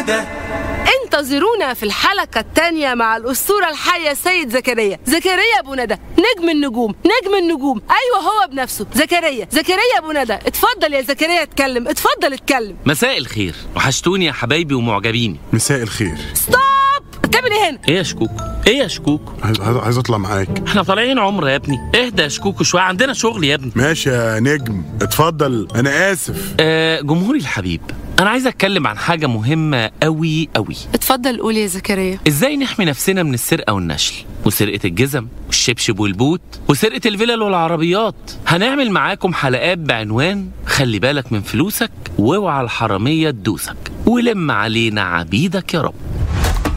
بوندة انتظرونا في الحلقة الثانية مع الأسطورة الحية سيد زكريا زكريا أبو ندى نجم النجوم نجم النجوم أيوة هو بنفسه زكريا زكريا أبو ندى اتفضل يا زكريا اتكلم اتفضل اتكلم مساء الخير وحشتوني يا حبايبي ومعجبيني مساء الخير ستوب بتعمل ايه هنا ايه يا شكوكو ايه يا شكوكو عايز عايز عايز اطلع معاك احنا طالعين عمره يا ابني اهدى يا شكوكو شويه عندنا شغل يا ابني ماشي يا نجم اتفضل انا اسف آه جمهوري الحبيب انا عايز اتكلم عن حاجه مهمه قوي قوي اتفضل قول يا زكريا ازاي نحمي نفسنا من السرقه والنشل وسرقه الجزم والشبشب والبوت وسرقه الفلل والعربيات هنعمل معاكم حلقات بعنوان خلي بالك من فلوسك واوعى الحراميه تدوسك ولم علينا عبيدك يا رب